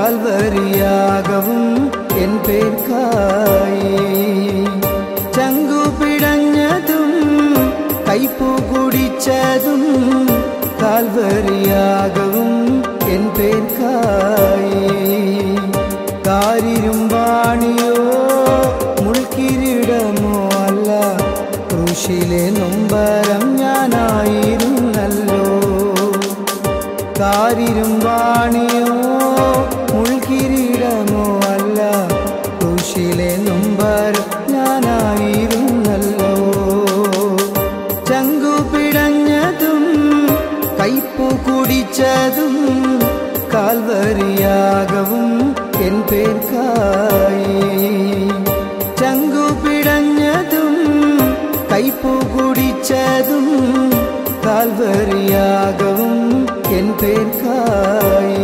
കാൽവരിയാകവും N പേർക്കായി ചങ്കു പിടഞ്ഞതും കൈപ്പു കുടിച്ചതും കാൽവരിയാകവും N പേർക്കായി കാരിരും വാണിയോ മുൾക്കിരീടമോ അല്ല കൃഷിയിലെ നൊമ്പരം ഞാനായിരുന്നല്ലോ കാരിരും വാണിയോ മുൾക്കിരീടമോ അല്ല കൃഷിയിലെ നൊമ്പരം ഞാനായിരുന്നല്ലോ ചങ്കു പിടഞ്ഞതും കൈപ്പു കുടിച്ചതും കാൽവരിയാകവും എൻ പേർക്കായി ചങ്കു പിടഞ്ഞതും കൈപ്പു കുടിച്ചതും കാൽവരിയാകവും എൻ പേർക്കായി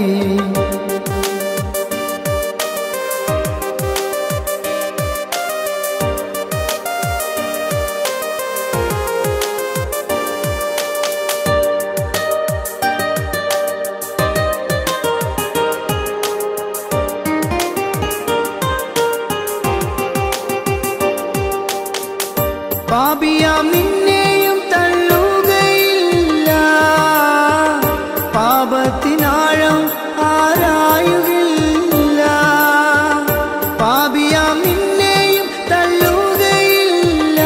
പാപിയാം നിന്നെയും തള്ളുകയില്ല പാപത്തിനാഴം ആരായുകില്ല പാപിയാം നിന്നെയും തള്ളുകയില്ല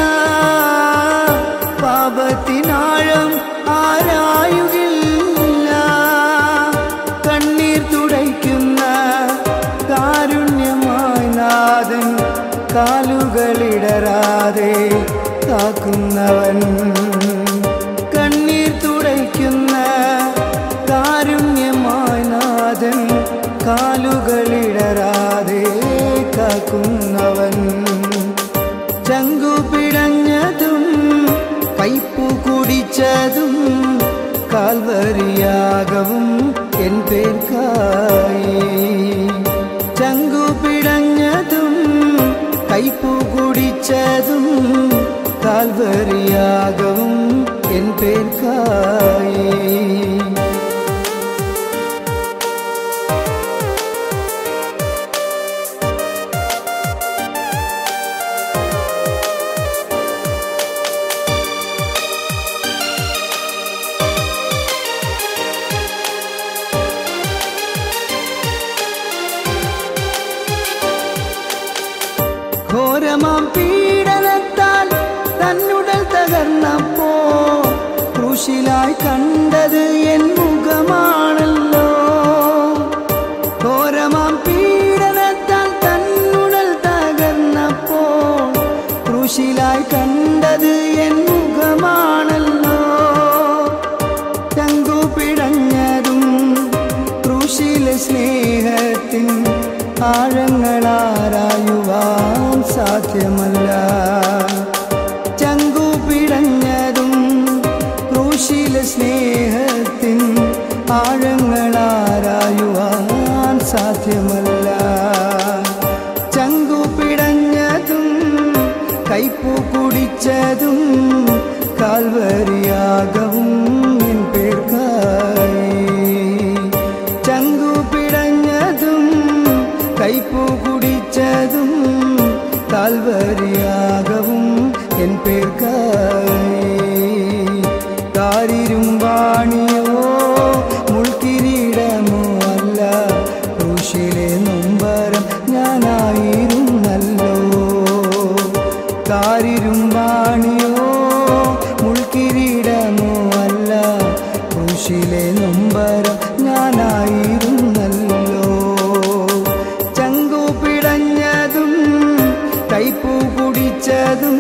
പാപത്തിനാഴം ആരായുകില്ല കണ്ണീർ തുടയ്ക്കുന്ന കാരുണ്യമായി നാഥൻ കാലുകളിടരാതെ കാക്കുന്നവൻ കണ്ണീർ തുടയ്ക്കുന്ന കാരുണ്യമായി നാഥൻ കാലുകളിടരാതെ കാക്കുന്നവൻ ചങ്കു പിടഞ്ഞതും കൈപ്പു കുടിച്ചതും കാൽവരിയാകവും എൻ പേർക്കായി ചങ്കു പിടഞ്ഞതും കൈപ്പു കുടിച്ചതും കാൽവരിയാകവും എൻ പേർക്കായി ഘോരമാം പീഡനത്താൽ തന്നുടൽ തകർന്നപ്പോ ക്രൂശിലായി കണ്ടത് എൻ മുഖമാണല്ലോ ഘോരമാം പീഡനത്താൽ തന്നുടൽ തകർന്നപ്പോ ക്രൂശിലായി കണ്ടത് എൻ മുഖമാണല്ലോ ചങ്കു പിടഞ്ഞതും ക്രൂശിലെ സ്നേഹത്തിൻ ആഴങ്ങളാരായുവാൻ സാധ്യമല്ല ചങ്കു പിടഞ്ഞതും ക്രൂശിലെ സ്നേഹത്തിൻ ആഴങ്ങളാരായുവാൻ സാധ്യമല്ല ചങ്കു പിടഞ്ഞതും കൈപ്പു കുടിച്ചതും കാൽവരിയാകവും എൻ പേർക്കായി ചങ്കു പിടഞ്ഞതും കൈപ്പു കുടിച്ചതും കാൽവരിയാകവും എൻ പേർക്കായി കാരിരും വാണിയോ മുൾക്കിരീടമോ അല്ല ഋഷിലെ നൊമ്പരം ഞാനായിരുന്നല്ലോ കാരിരും വാണിയോ മുൾക്കിരീടമോ അല്ല ഋഷിലെ നൊമ്പരം ഞാനായിരുന്നല്ലോ ചങ്കു പിടഞ്ഞതും കൈപ്പു കുടിച്ചതും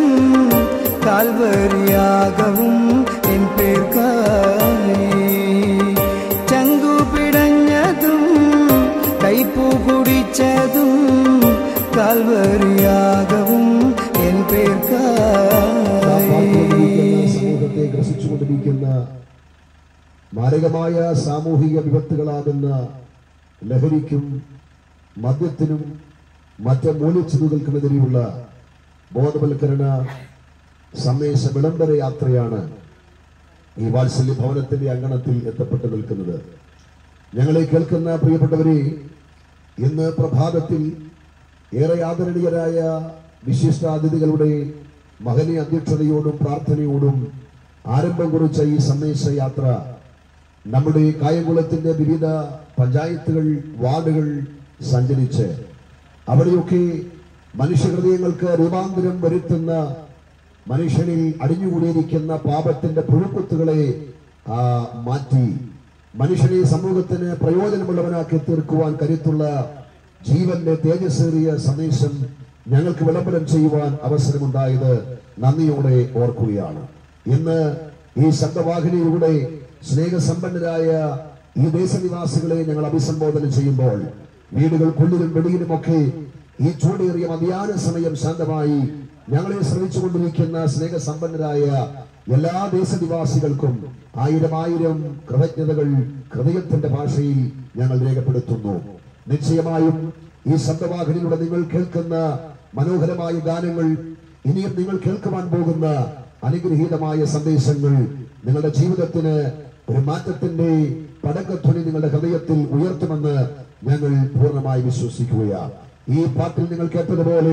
കാൽവരിയാകവും എൻ പേർക്കായി ചങ്കു പിടഞ്ഞതും കൈപ്പു കുടിച്ചതും കാൽവരിയാകവും എൻ പേർക്കായി സമൂഹത്തെ ഗ്രസിച്ചുകൊണ്ടിരിക്കുന്ന മാരകമായ സാമൂഹിക വിപത്തുകളാകുന്ന ലഹരിക്കും മദ്യത്തിനും മറ്റ് മൂല്യച്ചെതുകൾക്കുമെതിരെയുള്ള ബോധവൽക്കരണ സന്ദേശ വിളംബര യാത്രയാണ് ഈ വാത്സല്യ ഭവനത്തിന്റെ അങ്കണത്തിൽ എത്തപ്പെട്ടു നിൽക്കുന്നത് ഞങ്ങളെ കേൾക്കുന്ന പ്രിയപ്പെട്ടവരെ ഇന്ന് പ്രഭാതത്തിൽ ഏറെ ആദരണീയരായ വിശിഷ്ടാതിഥികളുടെ മഹനീയ അധ്യക്ഷതയോടും പ്രാർത്ഥനയോടും ആരംഭം കുറിച്ച ഈ സന്ദേശ യാത്ര നമ്മുടെ കായംകുളത്തിന്റെ വിവിധ പഞ്ചായത്തുകൾ വാർഡുകൾ സഞ്ചരിച്ച് അവിടെയൊക്കെ മനുഷ്യഹൃദയങ്ങൾക്ക് രൂപാന്തരം വരുത്തുന്ന മനുഷ്യനിൽ അടിഞ്ഞുകൂടിയിരിക്കുന്ന പാപത്തിന്റെ പുഴുക്കുത്തുകളെ ആ, മാറ്റി മനുഷ്യനെ സമൂഹത്തിന് പ്രയോജനമുള്ളവനാക്കി തീർക്കുവാൻ കരുത്തുള്ള ജീവന്റെ തേജസ്സേറിയ സന്ദേശം ഞങ്ങൾക്ക് വിളംബരം ചെയ്യുവാൻ അവസരമുണ്ടായത് നന്ദിയോടെ ഓർക്കുകയാണ് ഇന്ന് ഈ ശബ്ദവാഹിനിയിലൂടെ സ്നേഹസമ്പന്നരായ ഈ ദേശനിവാസികളെ ഞങ്ങൾ അഭിസംബോധന ചെയ്യുമ്പോൾ വീടുകൾക്കുള്ളിലും വെളിയിലുമൊക്കെ ഈ ചൂടേറിയ മതിയാന സമയം ശാന്തമായി ഞങ്ങളെ ശ്രമിച്ചുകൊണ്ടിരിക്കുന്ന സ്നേഹസമ്പന്നരായ എല്ലാ ദേശനിവാസികൾക്കും ആയിരം ആയിരം കൃതജ്ഞതകൾ ഹൃദയത്തിന്റെ ഭാഷയിൽ ഞങ്ങൾ രേഖപ്പെടുത്തുന്നു നിശ്ചയമായും ഈ ശബ്ദവാഹിനിയിലൂടെ നിങ്ങൾ കേൾക്കുന്ന മനോഹരമായ ഗാനങ്ങൾ ഇനിയും നിങ്ങൾ കേൾക്കുവാൻ പോകുന്ന അനുഗ്രഹീതമായ സന്ദേശങ്ങൾ നിങ്ങളുടെ ജീവിതത്തിന് ഒരു മാറ്റത്തിന്റെ പടക്കധ്വനി നിങ്ങളുടെ ഹൃദയത്തിൽ ഉയർത്തുമെന്ന് ഞങ്ങൾ പൂർണ്ണമായി വിശ്വസിക്കുകയാണ് ഈ പാട്ടിൽ നിങ്ങൾ കേട്ടതുപോലെ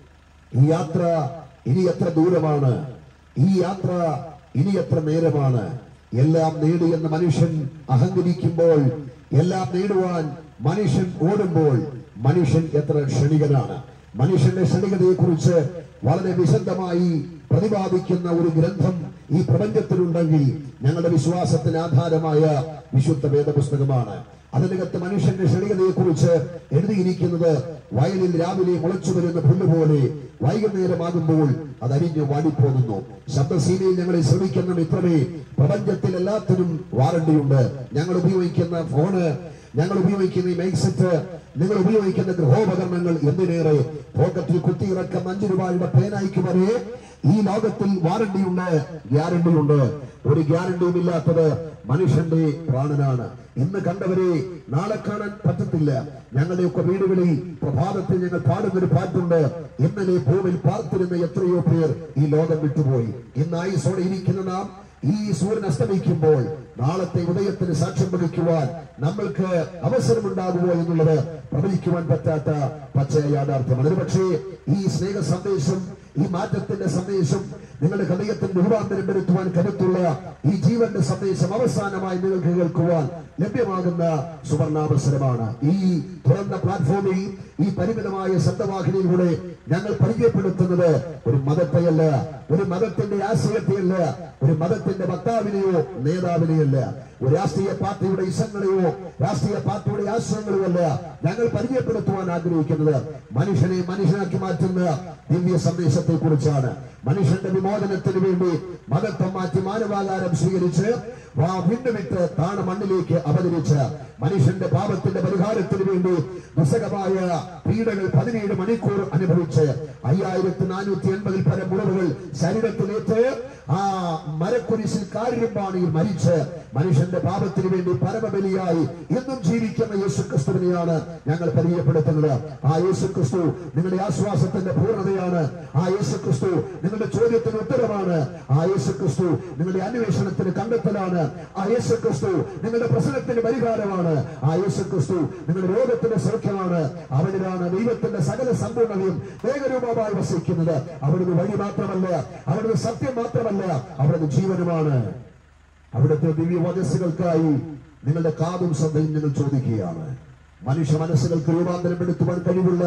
ഈ യാത്ര ഇനി എത്ര ദൂരമാണ് ഈ യാത്ര ഇനി എത്ര നേരമാണ് എല്ലാം നേടി എന്ന് മനുഷ്യൻ അഹങ്കരിക്കുമ്പോൾ എല്ലാം നേടുവാൻ മനുഷ്യൻ ഓടുമ്പോൾ മനുഷ്യൻ എത്ര ക്ഷണികനാണ് മനുഷ്യന്റെ ക്ഷണികതയെ കുറിച്ച് വളരെ വിശദമായി പ്രതിപാദിക്കുന്ന ഒരു ഗ്രന്ഥം ഈ പ്രപഞ്ചത്തിലുണ്ടെങ്കിൽ ഞങ്ങളുടെ വിശ്വാസത്തിന് ആധാരമായ വിശുദ്ധ വേദപുസ്തകമാണ് അതിനകത്ത് മനുഷ്യന്റെ ക്ഷണികതയെ കുറിച്ച് എഴുതിയിരിക്കുന്നത് വയലിൽ രാവിലെ മുളച്ചു വരുന്ന പുല്ല് പോലെ വൈകുന്നേരമാകുമ്പോൾ അത് അരിഞ്ഞു വാടിപ്പോകുന്നു ശബ്ദസീനയിൽ ഞങ്ങളെ ശ്രമിക്കുന്ന മിത്രമേ പ്രപഞ്ചത്തിൽ എല്ലാത്തിനും വാറണ്ടിയുണ്ട് ഞങ്ങൾ ഉപയോഗിക്കുന്ന ഫോണ് ഞങ്ങൾ ഉപയോഗിക്കുന്ന ഈ മൈക്ക് സെറ്റ് നിങ്ങൾ ഉപയോഗിക്കുന്ന ഗൃഹോപകരണങ്ങൾ എന്തിനേറെ പോക്കറ്റിൽ കുത്തിയിറക്കുന്ന അഞ്ചു രൂപയുടെ പേനായിക്ക് വരെ ഈ ലോകത്തിൽ വാറണ്ടിയുണ്ട് ഗ്യാരണ്ടിയുണ്ട് ഒരു ഗ്യാരണ്ടിയും ഇല്ലാത്തത് മനുഷ്യന്റെ പ്രാണനാണ് ഇന്ന് കണ്ടവരെ നാളെ കാണാൻ പറ്റത്തില്ല ഞങ്ങളുടെയൊക്കെ വീടുകളിൽ പ്രഭാതത്തിൽ ഞങ്ങൾ പാടുന്നൊരു പാട്ടുണ്ട് ഇന്നലെ ഭൂമിയിൽ പാർത്തിരുന്ന എത്രയോ പേർ ഈ ലോകം വിട്ടുപോയി ഇന്ന് ആയുസോടെ ഇരിക്കുന്ന നാം ഈ സൂര്യൻ അസ്തമിക്കുമ്പോൾ നാളത്തെ ഉദയത്തിന് സാക്ഷ്യം വഹിക്കുവാൻ നമ്മൾക്ക് അവസരമുണ്ടാകുമോ എന്നുള്ളത് പ്രവചിക്കുവാൻ പറ്റാത്ത പച്ചയ യാഥാർത്ഥ്യമാണ് ഒരു പക്ഷേ ഈ സ്നേഹ സന്ദേശം ഈ മാറ്റത്തിന്റെ സന്ദേശം നിങ്ങളുടെ ഹൃദയത്തിന് രൂപാന്തരം വരുത്തുവാൻ കരുത്തുള്ള ഈ ജീവന്റെ സന്ദേശം അവസാനമായി നിങ്ങൾക്ക് കേൾക്കുവാൻ ലഭ്യമാകുന്ന സുവർണാവസരമാണ് ഈ തുറന്ന പ്ലാറ്റ്ഫോമിൽ ഈ പരിമിതമായ ശബ്ദവാഹിനിയിലൂടെ ഞങ്ങൾ പരിചയപ്പെടുത്തുന്നത് ഒരു മതത്തെയല്ല ഒരു മതത്തിന്റെ ആശയത്തെയല്ല ഒരു മതത്തിന്റെ വക്താവിനെയോ നേതാവിനെയല്ല ഒരു രാഷ്ട്രീയ പാർട്ടിയുടെ ഇസങ്ങളെയോ രാഷ്ട്രീയ പാർട്ടിയുടെ ആശയങ്ങളോ അല്ല ഞങ്ങൾ പരിചയപ്പെടുത്തുവാൻ ആഗ്രഹിക്കുന്നത് മനുഷ്യനെ മനുഷ്യനാക്കി മാറ്റുന്ന ദിവ്യ സന്ദേശത്തെ കുറിച്ചാണ് മനുഷ്യന്റെ വിമോചനത്തിന് വേണ്ടി മതത്വം മാറ്റി മാനവാകാരം സ്വീകരിച്ച് വാ വിണ്ടുവിട്ട് താണ മണ്ണിലേക്ക് അവതരിച്ച് മനുഷ്യന്റെ പാപത്തിന്റെ പരിഹാരത്തിന് വേണ്ടി ദുസ്സഹമായ പീഡകൾ പതിനേഴ് മണിക്കൂർ അനുഭവിച്ച് അയ്യായിരത്തി നാനൂറ്റി എൺപതിൽ പരം മുറിവുകൾ ശരീരത്തിലേറ്റ് ആ മരക്കുരിശിൽ കാരിരുമ്പാണിയിൽ മരിച്ച് മനുഷ്യന്റെ പാപത്തിന് വേണ്ടി പരമബലിയായി എന്നും ജീവിക്കുന്ന യേശു ക്രിസ്തുവിനെയാണ് ഞങ്ങൾ പരിചയപ്പെടുത്തുന്നത് ആ യേശു ക്രിസ്തു നിങ്ങളുടെ ആശ്വാസത്തിന്റെ പൂർണ്ണതയാണ് ആ യേശു ക്രിസ്തു നിങ്ങളുടെ ചോദ്യത്തിന് ഉത്തരമാണ് ആ യേശു ക്രിസ്തു നിങ്ങളുടെ അന്വേഷണത്തിന് കണ്ടെത്തലാണ് ആ യേശു ക്രിസ്തു നിങ്ങളുടെ പ്രശ്നത്തിന് പരിഹാരമാണ് ആ യേശു ക്രിസ്തു നിങ്ങളുടെ രോഗത്തിന്റെ സൗഖ്യമാണ് അവനിലാണ് ദൈവത്തിന്റെ സകല സമ്പൂർണ്ണതയും ഏകരൂപമായി വസിക്കുന്നത് അവിടുന്ന് വഴി മാത്രമല്ല അവിടുന്ന് സത്യം മാത്രമല്ല അവിടുന്ന് ജീവനുമാണ് അവിടുത്തെ ദിവ്യവചസ്സുകൾക്കായി നിങ്ങളുടെ കാതും ശ്രദ്ധയും ഞങ്ങൾ ചോദിക്കുകയാണ് മനുഷ്യ മനസ്സുകൾക്ക് രൂപാന്തരപ്പെടുത്തുവാൻ കഴിവുള്ള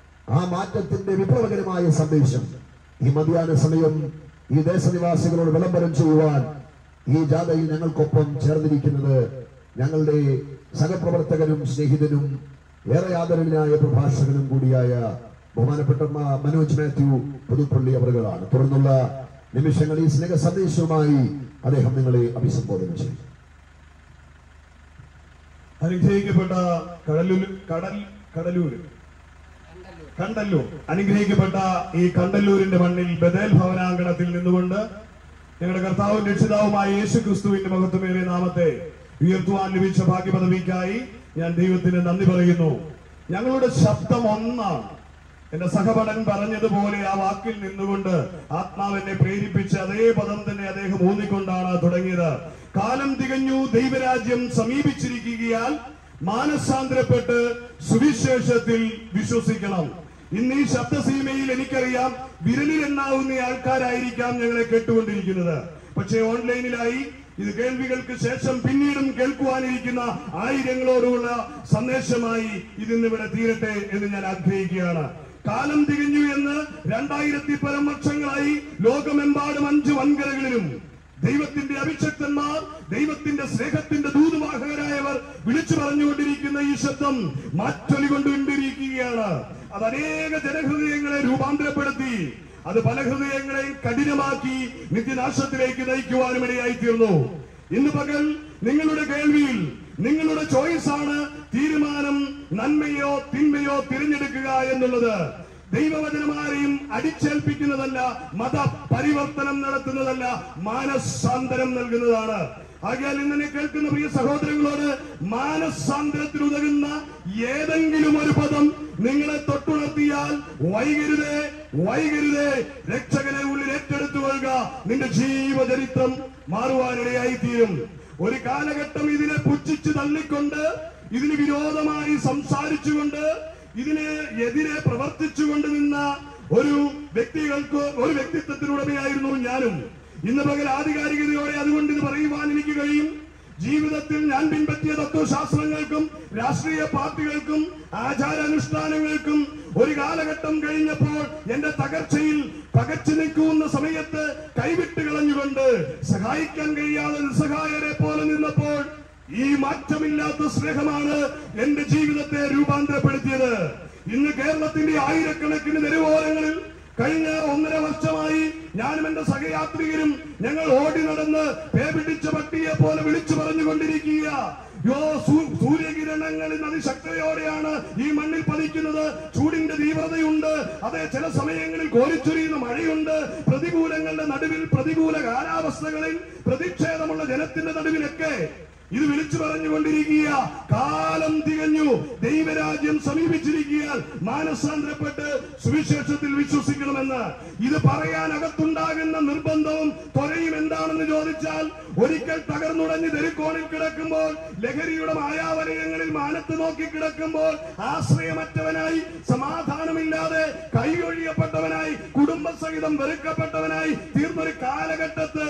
ആ മാറ്റത്തിന്റെ വിപ്ലവകരമായ സന്ദേശം ഈ മധ്യാഹ്ന സമയം ഈ ദേശനിവാസികളോട് വിളംബരം ചെയ്യുവാൻ ഈ ജാഥയിൽ ഞങ്ങൾക്കൊപ്പം ചേർന്നിരിക്കുന്നത് ഞങ്ങളുടെ സഹപ്രവർത്തകനും സ്നേഹിതനും ഏറെ ആദരണീയനായ പ്രഭാഷകനും കൂടിയായ ബഹുമാനപ്പെട്ട മ- മനോജ് മാത്യു പുതുപ്പള്ളി അവറുകളാണ് തുടർന്നുള്ള നിമിഷങ്ങളിൽ ഈ സ്നേഹ സന്ദേശവുമായി അദ്ദേഹം നിങ്ങളെ അഭിസംബോധന ചെയ്യും അനുഗ്രഹിക്കപ്പെട്ട കടലൂർ കടൽ കടലൂർ കണ്ടല്ലൂർ അനുഗ്രഹിക്കപ്പെട്ട ഈ കണ്ടല്ലൂരിന്റെ മണ്ണിൽ ബദേൽ ഭവനാങ്കണത്തിൽ നിന്നുകൊണ്ട് ഞങ്ങളുടെ കർത്താവും രക്ഷിതാവുമായ യേശു ക്രിസ്തുവിന്റെ മഹത്വമേറിയ നാമത്തെ ഉയർത്തുവാൻ ലഭിച്ച ഭാഗ്യപദവിക്കായി ഞാൻ ദൈവത്തിന് നന്ദി പറയുന്നു ഞങ്ങളുടെ ശബ്ദം ഒന്നാണ് എന്റെ സഹപടൻ പറഞ്ഞതുപോലെ ആ വാക്കിൽ നിന്നുകൊണ്ട് ആത്മാവിനെ പ്രേരിപ്പിച്ച് അതേ പദം തന്നെ അദ്ദേഹം ഊന്നിക്കൊണ്ടാണ് തുടങ്ങിയത് കാലം തികഞ്ഞു ദൈവരാജ്യം സമീപിച്ചിരിക്കുകയാൽ മാനസാന്തരപ്പെട്ട് സുവിശേഷത്തിൽ വിശ്വസിക്കണം ഇന്ന് ഈ ശബ്ദസീമയിൽ എനിക്കറിയാം വിരലിൽ എണ്ണാവുന്ന ആൾക്കാരായിരിക്കാം ഞങ്ങളെ കേട്ടുകൊണ്ടിരിക്കുന്നത് പക്ഷേ ഓൺലൈനിലായി ഇത് കേൾവികൾക്ക് ശേഷം പിന്നീടും കേൾക്കുവാനിരിക്കുന്ന ആയിരങ്ങളോടുള്ള സന്ദേശമായി ഇതിന്നിവിടെ തീരട്ടെ എന്ന് ഞാൻ ആഗ്രഹിക്കുകയാണ് കാലം തികഞ്ഞു എന്ന് രണ്ടായിരത്തി പരം വർഷങ്ങളായി ലോകമെമ്പാടും അഞ്ച് വൻകരകളിലും ദൈവത്തിന്റെ അഭിഷക്തന്മാർ ദൈവത്തിന്റെ സ്നേഹത്തിന്റെ ദൂതുവാഹകരായവർ വിളിച്ചു പറഞ്ഞുകൊണ്ടിരിക്കുന്ന ഈ ശബ്ദം മാറ്റൊലികൊണ്ടുകൊണ്ടിരിക്കുകയാണ് അത് അനേക ജനഹൃദയങ്ങളെ രൂപാന്തരപ്പെടുത്തി അത് പല ഹൃദയങ്ങളെയും കഠിനമാക്കി നിത്യനാശത്തിലേക്ക് നയിക്കുവാനും ഇടയായി തീർന്നു ഇന്ന് പകൽ നിങ്ങളുടെ കേൾവിയിൽ നിങ്ങളുടെ ചോയ്സ് ആണ് തീരുമാനം നന്മയോ തിന്മയോ തിരഞ്ഞെടുക്കുക എന്നുള്ളത് ദൈവവചനമാരെയും അടിച്ചേൽപ്പിക്കുന്നതല്ല മത പരിവർത്തനം നടത്തുന്നതല്ല മാനസാന്തരം നൽകുന്നതാണ് ആകയാൽ ഇന്നെ കേൾക്കുന്ന പ്രിയ സഹോദരങ്ങളോട് മാനസാന്തരത്തിന് ഉതകുന്ന ഏതെങ്കിലും ഒരു പദം നിങ്ങളെ തൊട്ടുണർത്തിയാൽ വൈകരുതേ വൈകരുതേ രക്ഷകനെ ഉള്ളിൽ ഏറ്റെടുത്തു കൊള്ളുക നിന്റെ ജീവചരിത്രം മാറുവാനിടയായി തീരും ഒരു കാലഘട്ടം ഇതിനെ പുച്ഛിച്ച് തള്ളിക്കൊണ്ട് ഇതിന് വിരോധമായി സംസാരിച്ചുകൊണ്ട് ഇതിന് എതിരെ പ്രവർത്തിച്ചുകൊണ്ട് നിന്ന ഒരു വ്യക്തികൾക്ക് ഒരു വ്യക്തിത്വത്തിനുടമയായിരുന്നു ഞാനും ഇന്ന് പകൽ ആധികാരികതയോടെ അതുകൊണ്ട് ഇത് പറയുവാൻ എനിക്ക് കഴിയും ജീവിതത്തിൽ ഞാൻ പിൻപറ്റിയ തത്വശാസ്ത്രങ്ങൾക്കും രാഷ്ട്രീയ പാർട്ടികൾക്കും ആചാരാനുഷ്ഠാനങ്ങൾക്കും ഒരു കാലഘട്ടം കഴിഞ്ഞപ്പോൾ എന്റെ തകർച്ചയിൽ പകച്ചു നിൽക്കുന്ന സമയത്ത് കൈവിട്ട് കളഞ്ഞുകൊണ്ട് സഹായിക്കാൻ കഴിയാതെ നിസ്സഹായരെ പോലെ നിന്നപ്പോൾ ഈ മാറ്റമില്ലാത്ത സ്നേഹമാണ് എന്റെ ജീവിതത്തെ രൂപാന്തരപ്പെടുത്തിയത് ഇന്ന് കേരളത്തിന്റെ ആയിരക്കണക്കിന് തെരുവോരങ്ങളിൽ കഴിഞ്ഞ ഒന്നര വർഷമായി ഞാനും എന്റെ സഹയാത്രികരും ഞങ്ങൾ ഓടി നടന്ന് പേ പിടിച്ച പട്ടിയെ പോലെ വിളിച്ചു പറഞ്ഞുകൊണ്ടിരിക്കുക യോ സൂ- സൂര്യകിരണങ്ങളിൽ അതിശക്തയോടെയാണ് ഈ മണ്ണിൽ പതിക്കുന്നത് ചൂടിന്റെ തീവ്രതയുണ്ട് അതെ ചില സമയങ്ങളിൽ കോരിച്ചൊരിയുന്ന മഴയുണ്ട് പ്രതികൂലങ്ങളുടെ നടുവിൽ പ്രതികൂല കാലാവസ്ഥകളിൽ പ്രതിഷേധമുള്ള ജനത്തിന്റെ നടുവിലൊക്കെ ഇത് വിളിച്ചു പറഞ്ഞുകൊണ്ടിരിക്കുക കാലം തികഞ്ഞു ദൈവരാജ്യം സമീപിച്ചിരിക്കുക മാനസാന്തരപ്പെട്ട് സുവിശേഷത്തിൽ വിശ്വസിക്കണമെന്ന് ഇത് പറയാൻ അകത്തുണ്ടാകുന്ന നിർബന്ധവും ത്വരയും എന്താണെന്ന് ചോദിച്ചാൽ ഒരിക്കൽ തകർന്നുടഞ്ഞ് തെരുക്കോണിൽ കിടക്കുമ്പോൾ ലഹരിയുടെ മായാവലയങ്ങളിൽ മാനത്ത് നോക്കി കിടക്കുമ്പോൾ ആശ്രയമറ്റവനായി സമാധാനമില്ലാതെ കൈയൊഴിയപ്പെട്ടവനായി കുടുംബസഹിതം വെറുക്കപ്പെട്ടവനായി തീർന്നൊരു കാലഘട്ടത്ത്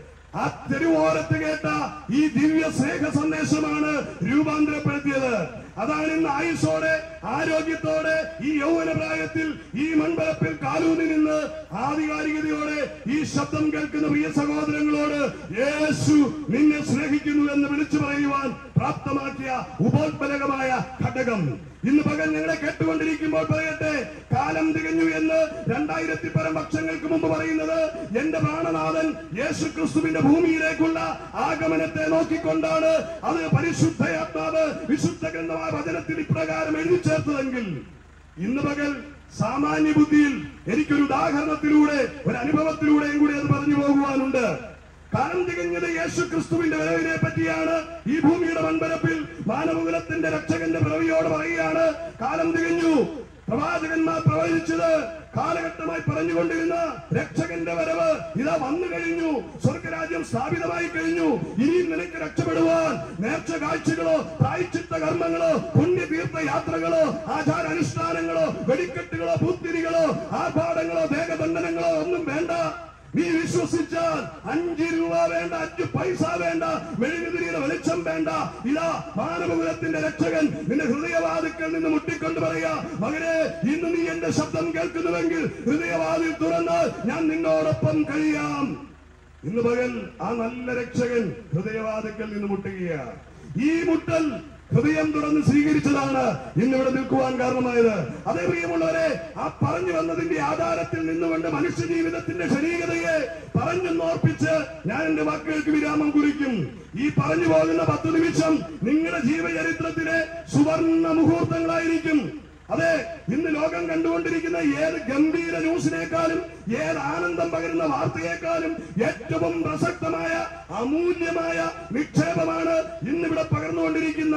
ആ തെരുവോരത്ത് കേട്ട ഈ ദിവ്യ സ്നേഹ സന്ദേശമാണ് രൂപാന്തരപ്പെടുത്തിയത് അതാണ് ഇന്ന് ആയുസോടെ ആരോഗ്യത്തോടെ ഈ യൗവന പ്രായത്തിൽ ഈ മൺപരപ്പിൽ കാലൂന്നി നിന്ന് ആധികാരികതയോടെ ഈ ശബ്ദം കേൾക്കുന്ന പ്രിയ സഹോദരങ്ങളോട് യേശു നിന്നെ സ്നേഹിക്കുന്നു എന്ന് വിളിച്ചു പറയുവാൻ പ്രാപ്തമാക്കിയ ഉപോത്ബലകമായ ഘടകം ഇന്ന് പകൽ ഞങ്ങളെ കേട്ടുകൊണ്ടിരിക്കുമ്പോൾ പറയട്ടെ കാലം തികഞ്ഞു എന്ന് രണ്ടായിരത്തി പരം വർഷങ്ങൾക്ക് മുമ്പ് പറയുന്നത് എന്റെ പ്രാണനാഥൻ യേശു ക്രിസ്തുവിന്റെ ഭൂമിയിലേക്കുള്ള ആഗമനത്തെ നോക്കിക്കൊണ്ടാണ് അത് പരിശുദ്ധയാത്മാവ് വിശുദ്ധ ഗ്രന്ഥമായ വചനത്തിൽ ഇപ്രകാരം എഴുതി ചേർത്തതെങ്കിൽ ഇന്ന് പകൽ സാമാന്യ ബുദ്ധിയിൽ എനിക്കൊരു ഉദാഹരണത്തിലൂടെ ഒരു അനുഭവത്തിലൂടെയും കൂടി അത് പറഞ്ഞു പോകുവാനുണ്ട് കാലം തികഞ്ഞത് യേശു ക്രിസ്തുവിന്റെ വരവിനെ പറ്റിയാണ് ഈ ഭൂമിയുടെ മൺപരപ്പിൽ മാനവകുലത്തിന്റെ രക്ഷകന്റെ പിറവിയോട് പറയുകയാണ് കാലം തികഞ്ഞു പ്രവാചകന്മാർ പ്രവചിച്ചത് കാലഘട്ടമായി പറഞ്ഞുകൊണ്ടിരുന്ന രക്ഷകന്റെ വരവ് ഇതാ വന്നു കഴിഞ്ഞു സ്വർഗരാജ്യം സ്ഥാപിതമായി കഴിഞ്ഞു ഇനിയും നിനക്ക് രക്ഷപ്പെടുവാൻ നേർച്ച കാഴ്ചകളോ പ്രായച്ചിത്ത കർമ്മങ്ങളോ പുണ്യതീർത്ഥ യാത്രകളോ ആചാരാനുഷ്ഠാനങ്ങളോ വെടിക്കെട്ടുകളോ പൂത്തിരികളോ ആർഭാടങ്ങളോ ദേഹദണ്ഡനങ്ങളോ ഒന്നും വേണ്ട നീ വിശ്വസിച്ചാൽ അഞ്ച് രൂപ വേണ്ട അഞ്ച് പൈസ വേണ്ട മെഴുകുതിരിയുടെ വെളിച്ചം വേണ്ട ഇതാ മാനവകുലത്തിന്റെ രക്ഷകൻ നിന്റെ ഹൃദയവാതിക്കൽ നിന്ന് മുട്ടിക്കൊണ്ട് പറയാ മകനെ ഇന്ന് നീ എന്റെ ശബ്ദം കേൾക്കുന്നുവെങ്കിൽ ഹൃദയവാതിൽ തുറന്നാൽ ഞാൻ നിന്നോടൊപ്പം കഴിയാം ഇന്ന് പകൽ ആ നല്ല രക്ഷകൻ ഹൃദയവാതിക്കൽ നിന്ന് മുട്ടുകയാണ് ഈ മുട്ടൽ ഹൃദയം തുറന്ന് സ്വീകരിച്ചതാണ് ഇന്നിവിടെ നിൽക്കുവാൻ കാരണമായത് അതേ പ്രിയമുള്ളവരെ ആ പറഞ്ഞു വന്നതിന്റെ ആധാരത്തിൽ നിന്നുകൊണ്ട് മനുഷ്യ ജീവിതത്തിന്റെ ശരീരതയെ പറഞ്ഞെന്നോർപ്പിച്ച് ഞാൻ എന്റെ വാക്കുകൾക്ക് വിരാമം കുറിക്കും ഈ പറഞ്ഞു പോകുന്ന പത്ത് നിമിഷം നിങ്ങളുടെ ജീവചരിത്രത്തിലെ സുവർണ മുഹൂർത്തങ്ങളായിരിക്കും അതെ ഇന്ന് ലോകം കണ്ടുകൊണ്ടിരിക്കുന്ന ഏത് ഗംഭീര ന്യൂസിനേക്കാളും ഏത് ആനന്ദം പകരുന്ന വാർത്തയേക്കാളും ഏറ്റവും പ്രസക്തമായ അമൂല്യമായ നിക്ഷേപമാണ് ഇന്നിവിടെ പകർന്നുകൊണ്ടിരിക്കുന്ന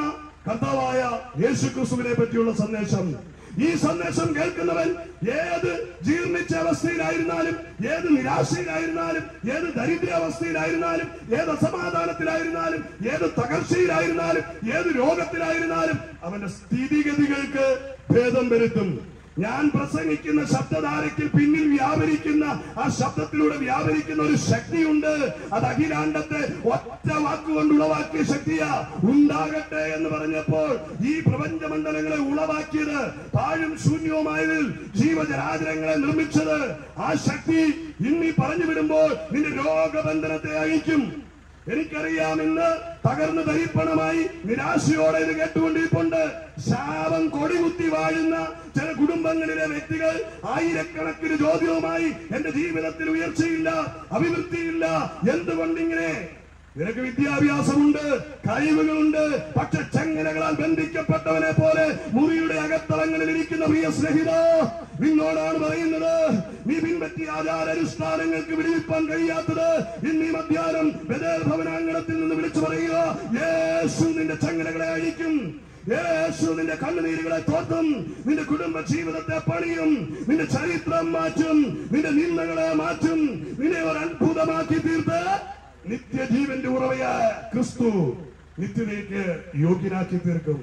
കർത്താവായ യേശു ക്രിസ്തുവിനെ പറ്റിയുള്ള സന്ദേശം ഈ സന്ദേശം കേൾക്കുന്നവൻ ഏത് ജീർണിച്ച അവസ്ഥയിലായിരുന്നാലും ഏത് നിരാശയിലായിരുന്നാലും ഏത് ദരിദ്രാവസ്ഥയിലായിരുന്നാലും ഏത് അസമാധാനത്തിലായിരുന്നാലും ഏത് തകർച്ചയിലായിരുന്നാലും ഏത് രോഗത്തിലായിരുന്നാലും അവന്റെ സ്ഥിതിഗതികൾക്ക് ഭേദം വരുത്തും ഞാൻ പ്രസംഗിക്കുന്ന ശബ്ദധാരയ്ക്ക് പിന്നിൽ വ്യാപരിക്കുന്ന ആ ശബ്ദത്തിലൂടെ വ്യാപരിക്കുന്ന ഒരു ശക്തിയുണ്ട് അത് അഖിലാണ്ടത്തെ ഒറ്റ വാക്കുകൊണ്ട് ഉളവാക്കിയ ശക്തിയാ ഉണ്ടാകട്ടെ എന്ന് പറഞ്ഞപ്പോൾ ഈ പ്രപഞ്ചമണ്ഡലങ്ങളെ ഉളവാക്കിയത് പാഴും ശൂന്യവുമായതിൽ ജീവജരാചരങ്ങളെ നിർമ്മിച്ചത് ആ ശക്തി ഇന്നീ പറഞ്ഞു വിടുമ്പോൾ നിന്റെ രോഗബന്ധനത്തെ അയക്കും എനിക്കറിയാം ഇന്ന് തകർന്ന് ധരിപ്പണമായി നിരാശയോടെ ഇത് കേട്ടുകൊണ്ടിരിപ്പുണ്ട് ശാപം കൊടികുത്തി വാഴുന്ന ചില കുടുംബങ്ങളിലെ വ്യക്തികൾ ആയിരക്കണക്കിന് ചോദ്യവുമായി എന്റെ ജീവിതത്തിൽ ഉയർച്ചയില്ല അഭിവൃദ്ധിയില്ല എന്തുകൊണ്ടിങ്ങനെ നിനക്ക് വിദ്യാഭ്യാസമുണ്ട് കഴിവുകളുണ്ട് പക്ഷെ ചെങ്ങലകളാൽ ബന്ധിക്കപ്പെട്ടവനെ പോലെ മുറിയുടെ അകത്തളങ്ങളിൽ ഇരിക്കുന്ന പ്രിയ സ്നേഹിത നിന്നോടാണ് പറയുന്നത് നീ പിൻപറ്റിയ ആചാരാനുഷ്ഠാനങ്ങൾക്ക് വിടുവിപ്പാൻ കഴിയാത്തത് ഇന്ന് ഈ മധ്യാഹ്നം ബദൽ ഭവനാങ്കണത്തിൽ നിന്ന് വിളിച്ചു പറയുക യേശു നിന്റെ ചെങ്ങലകളെ അഴിക്കും യേശു നിന്റെ കണ്ണുനീരുകളെ തോർത്തും നിന്റെ കുടുംബ ജീവിതത്തെ പണിയും നിന്റെ ചരിത്രം മാറ്റും നിന്റെ നിന്ദകളെ മാറ്റും നിന്നെ ഒരു അത്ഭുതമാക്കി തീർത്ത് നിത്യജീവന്റെ ഉറവയായ ക്രിസ്തു നിത്യതയ്ക്ക് യോഗ്യനാക്കി തീർക്കും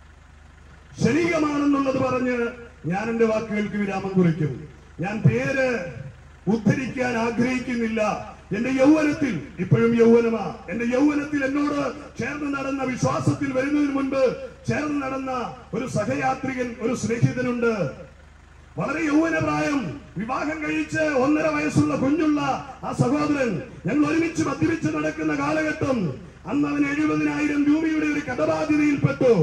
ശരീരമാണെന്നുള്ളത് പറഞ്ഞ് ഞാൻ എന്റെ വാക്കുകൾക്ക് വിരാമം കുറിക്കും ഞാൻ പേര് ഉദ്ധരിക്കാൻ ആഗ്രഹിക്കുന്നില്ല എന്റെ യൗവനത്തിൽ ഇപ്പോഴും യൗവനമാ എന്റെ യൗവനത്തിൽ എന്നോട് ചേർന്ന് നടന്ന വിശ്വാസത്തിൽ വരുന്നതിന് മുൻപ് ചേർന്ന് നടന്ന ഒരു സഹയാത്രികൻ ഒരു സ്നേഹിതനുണ്ട് വളരെ യൗവന പ്രായം വിവാഹം കഴിച്ച് ഒന്നര വയസ്സുള്ള കുഞ്ഞുള്ള ആ സഹോദരൻ ഞങ്ങൾ ഒരുമിച്ച് മദ്യപിച്ച് നടക്കുന്ന കാലഘട്ടം അന്ന് അവൻ എഴുപതിനായിരം രൂപയുടെ ഒരു കടബാധ്യതയിൽപ്പെട്ടു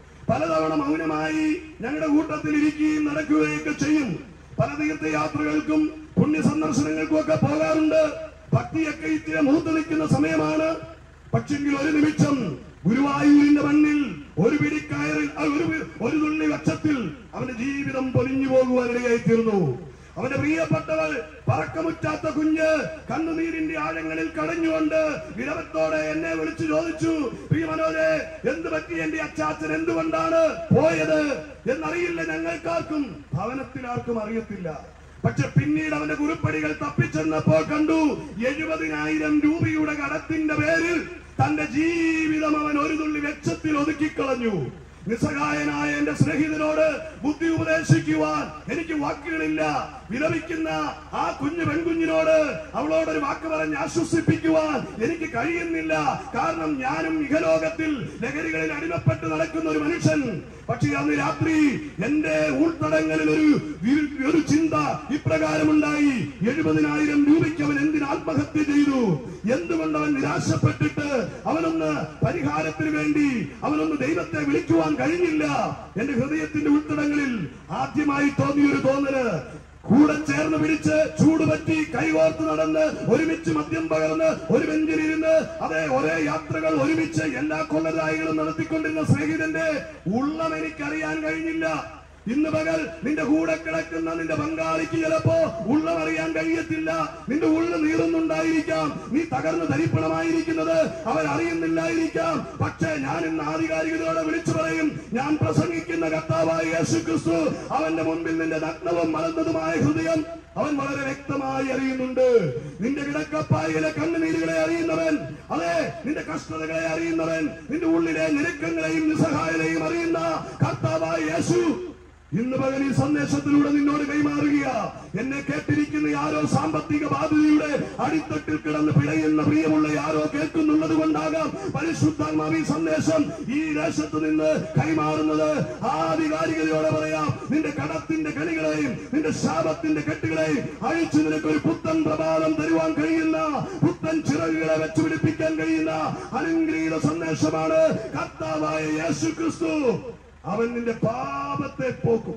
പലതവണ മൗനമായി ഞങ്ങളുടെ കൂട്ടത്തിൽ ഇരിക്കുകയും നടക്കുകയൊക്കെ ചെയ്യും പല തീർത്ഥയാത്രകൾക്കും പുണ്യ സന്ദർശനങ്ങൾക്കും ഒക്കെ പോകാറുണ്ട് ഭക്തിയൊക്കെ ഇത്തിരി മൂത്ത് നിൽക്കുന്ന സമയമാണ് പക്ഷെങ്കിൽ ഒരു നിമിഷം ഗുരുവായൂരിന്റെ മണ്ണിൽ ഒരു പിടിക്കയറിൽ ആ, ഒരു പി- ഒരു തുള്ളി വച്ചത്തിൽ അവന്റെ ജീവിതം പൊലിഞ്ഞു പോകുവാനിടയായി തീർന്നു അവന്റെ പ്രിയപ്പെട്ടവൾ പറക്കമുറ്റാത്ത കുഞ്ഞ് കണ്ണുനീരിന്റെ ആഴങ്ങളിൽ കടഞ്ഞുകൊണ്ട് വിരവത്തോടെ എന്നെ വിളിച്ചു ചോദിച്ചു പ്രിയ മനോജെ എന്ത് പറ്റി എന്റെ അച്ചാച്ചൻ എന്തുകൊണ്ടാണ് പോയത് എന്നറിയില്ല ഞങ്ങൾക്കാർക്കും ഭവനത്തിൽ ആർക്കും അറിയത്തില്ല പക്ഷെ പിന്നീട് അവന്റെ കുറിപ്പടികൾ തപ്പിച്ചെന്നപ്പോൾ കണ്ടു എഴുപതിനായിരം രൂപയുടെ കടത്തിന്റെ പേരിൽ തന്റെ ജീവിതം അവൻ ഒരു തുള്ളി വെച്ചത്തിൽ ഒതുക്കിക്കളഞ്ഞു നിസ്സഹായനായ എന്റെ സ്നേഹിതനോട് ബുദ്ധി ഉപദേശിക്കുവാൻ എനിക്ക് വാക്കുകളില്ല വിലപിക്കുന്ന ആ കുഞ്ഞു പെൺകുഞ്ഞിനോട് അവളോട് ഒരു വാക്ക് പറഞ്ഞ് ആശ്വസിപ്പിക്കുവാൻ എനിക്ക് കഴിയുന്നില്ല കാരണം ഞാനും ഇഹലോകത്തിൽ ലഹരികളിൽ അടിമപ്പെട്ട് നടക്കുന്ന ഒരു മനുഷ്യൻ പക്ഷേ അന്ന് രാത്രി എന്റെ ഉൾത്തടങ്ങളിൽ ഒരു വി- ഒരു ചിന്ത ഇപ്രകാരമുണ്ടായി എഴുപതിനായിരം രൂപയ്ക്ക് അവൻ എന്തിന് ആത്മഹത്യ ചെയ്തു എന്തുകൊണ്ട് അവൻ നിരാശപ്പെട്ടിട്ട് അവനൊന്ന് പരിഹാരത്തിന് വേണ്ടി അവനൊന്ന് ദൈവത്തെ വിളിക്കുവാൻ കഴിഞ്ഞില്ല എന്റെ ഹൃദയത്തിന്റെ ഉൾത്തടങ്ങളിൽ ആദ്യമായി തോന്നിയൊരു തോന്നല് കൂടെ ചേർന്ന് പിടിച്ച് ചൂടുപറ്റി കൈകോർത്ത് നടന്ന് ഒരുമിച്ച് മദ്യം പകർന്ന് ഒരു ബെഞ്ചിലിരുന്ന് അതെ ഒരേ യാത്രകൾ ഒരുമിച്ച് എല്ലാ കൊള്ളരായികളും നടത്തിക്കൊണ്ടിരുന്ന സ്നേഹിതന്റെ ഉള്ളം എനിക്കറിയാൻ കഴിഞ്ഞില്ല ഇന്ന് പകൽ നിന്റെ കൂടെ കിടക്കുന്ന നിന്റെ പങ്കാളിക്ക് ചിലപ്പോ ഉള്ളം അറിയാൻ കഴിയത്തില്ല നിന്റെ ഉള്ളിൽ നീറുന്നുണ്ടായിരിക്കാം നീ തകർന്ന് ധരിപ്പണമായിരിക്കുന്നത് അവൻ അറിയുന്നില്ലായിരിക്കാം പക്ഷേ ഞാൻ ഇന്ന് ആധികാരികതയോടെ വിളിച്ചു പറയും ഞാൻ പ്രസംഗിക്കുന്ന കർത്താവായ യേശു ക്രിസ്തു അവന്റെ മുൻപിൽ നിന്റെ നഗ്നവും മലന്നതുമായ ഹൃദയം അവൻ വളരെ വ്യക്തമായി അറിയുന്നുണ്ട് നിന്റെ കിടക്കപ്പായിലെ കണ്ണുനീരുകളെ അറിയുന്നവൻ അതെ നിന്റെ കഷ്ടതകളെ അറിയുന്നവൻ നിന്റെ ഉള്ളിലെ ഞെരുക്കങ്ങളെയും നിസ്സഹായതയും അറിയുന്ന കർത്താവായ യേശു ഇന്ന് പകൽ ഈ സന്ദേശത്തിലൂടെ നിന്നോട് കൈമാറുക എന്നെ കേട്ടിരിക്കുന്ന ആരോ സാമ്പത്തിക ബാധ്യതയുടെ അടിത്തട്ടിൽ കിടന്ന് പിടയുന്ന പ്രിയമുള്ള ആരോ കേൾക്കുന്നുള്ളത് കൊണ്ടാകാം പരിശുദ്ധാത്മാവ് ഈ സന്ദേശം ഈ ദേശത്ത് നിന്ന് കൈമാറുന്നത് ആധികാരികതയോടെ പറയാം നിന്റെ കടത്തിന്റെ കണികളെയും നിന്റെ ശാപത്തിന്റെ കെട്ടുകളെയും അഴിച്ചു നിനക്ക് ഒരു പുത്തൻ പ്രഭാതം തരുവാൻ കഴിയുന്ന പുത്തൻ ചിറകുകളെ വെച്ചുപിടിപ്പിക്കാൻ കഴിയുന്ന അനുഗ്രഹീത സന്ദേശമാണ് കർത്താവായ യേശു ക്രിസ്തു അവൻ നിന്റെ പാപത്തെ പോക്കും